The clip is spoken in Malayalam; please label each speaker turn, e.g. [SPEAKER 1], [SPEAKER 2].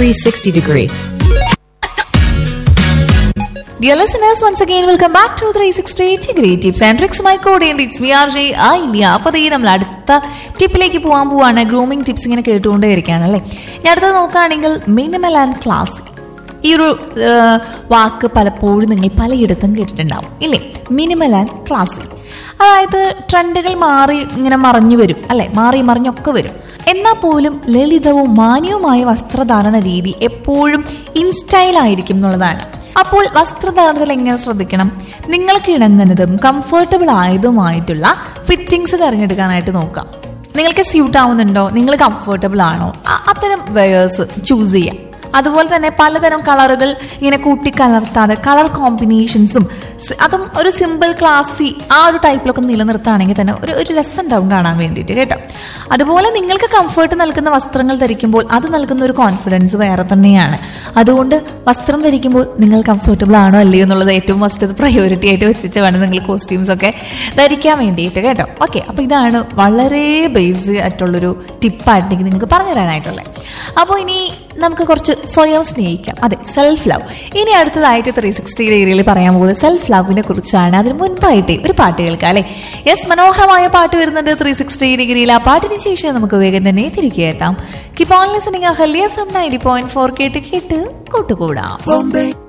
[SPEAKER 1] 360 degree.
[SPEAKER 2] Dear listeners, once again, welcome back to 360 Degree Tips and Tricks. My code it's VRJ Ailia. അപ്പോൾ ദേ നമ്മൾ അടുത്ത ടിപ്പിലേക്ക് പോകാൻ പോവാണ് ഗ്രൂമിംഗ് ടിപ്സ് ഇങ്ങനെ കേട്ടുകൊണ്ടേയിരിക്കുകയാണ് അല്ലേ ഇനി അടുത്തത് നോക്കുകയാണെങ്കിൽ മിനിമൽ ആൻഡ് ക്ലാസ് ഈ ഒരു ആ, വാക്ക് പലപ്പോഴും നിങ്ങൾ പലയിടത്തും കേട്ടിട്ടുണ്ടാവും ഇല്ലേ മിനിമൽ ആൻഡ് ക്ലാസ്സി അതായത് ട്രെൻഡുകൾ മാറി ഇങ്ങനെ മറഞ്ഞു വരും അല്ലെ മാറി മറിഞ്ഞൊക്കെ വരും എന്നാൽ പോലും ലളിതവും മാന്യവുമായ വസ്ത്രധാരണ രീതി എപ്പോഴും ഇൻസ്റ്റൈൽ ആയിരിക്കും എന്നുള്ളതാണ് അപ്പോൾ വസ്ത്രധാരണത്തിൽ എങ്ങനെ ശ്രദ്ധിക്കണം നിങ്ങൾക്ക് ഇണങ്ങുന്നതും കംഫർട്ടബിൾ ആയതുമായിട്ടുള്ള ഫിറ്റിങ്സ് തിരഞ്ഞെടുക്കാനായിട്ട് നോക്കാം നിങ്ങൾക്ക് സ്യൂട്ട് ആവുന്നുണ്ടോ നിങ്ങൾ കംഫർട്ടബിൾ ആണോ അ- അത്തരം വെയേഴ്സ് ചൂസ് ചെയ്യാം അതുപോലെ തന്നെ പലതരം കളറുകൾ ഇങ്ങനെ കൂട്ടിക്കലർത്താതെ കളർ കോമ്പിനേഷൻസും സ് അതും ഒരു സിമ്പിൾ ക്ലാസി ആ ഒരു ടൈപ്പിലൊക്കെ നിലനിർത്തുകയാണെങ്കിൽ തന്നെ ഒരു ഒരു രസം ഉണ്ടാവും കാണാൻ വേണ്ടിയിട്ട് കേട്ടോ അതുപോലെ നിങ്ങൾക്ക് കംഫർട്ട് നൽകുന്ന വസ്ത്രങ്ങൾ ധരിക്കുമ്പോൾ അത് നൽകുന്ന ഒരു കോൺഫിഡൻസ് വേറെ തന്നെയാണ് അതുകൊണ്ട് വസ്ത്രം ധരിക്കുമ്പോൾ നിങ്ങൾ കംഫർട്ടബിൾ ആണോ അല്ലയോ എന്നുള്ളത് ഏറ്റവും ഫസ്റ്റ് പ്രയോറിറ്റി ആയിട്ട് വെച്ചിട്ട് വേണം നിങ്ങൾ കോസ്റ്റ്യൂംസ് ഒക്കെ ധരിക്കാൻ വേണ്ടിയിട്ട് കേട്ടോ ഓക്കെ അപ്പൊ ഇതാണ് വളരെ ബേസ് ആയിട്ടുള്ളൊരു ടിപ്പായിട്ട് എനിക്ക് നിങ്ങൾക്ക് പറഞ്ഞു തരാനായിട്ടുള്ളത് അപ്പോൾ ഇനി നമുക്ക് കുറച്ച് സ്വയം സ്നേഹിക്കാം അതെ സെൽഫ് ലവ് ഇനി അടുത്തതായിട്ട് ത്രീ സിക്സ്റ്റി ഡിഗ്രിയിൽ പറയാൻ പോകുന്നത് സെൽഫ് ലവിനെ കുറിച്ചാണ് അതിന് മുൻപായിട്ട് ഒരു പാട്ട് കേൾക്കാം അല്ലേ യെസ് മനോഹരമായ പാട്ട് വരുന്നുണ്ട് ത്രീ സിക്സ്റ്റി ഡിഗ്രിയിൽ ആ പാട്ടിന് ശേഷം നമുക്ക് വേഗം തന്നെ തിരികെ എത്താം keep on listening Ahalya F M ninety point four കേട്ട് കേട്ട് കൂട്ടുകൂടാം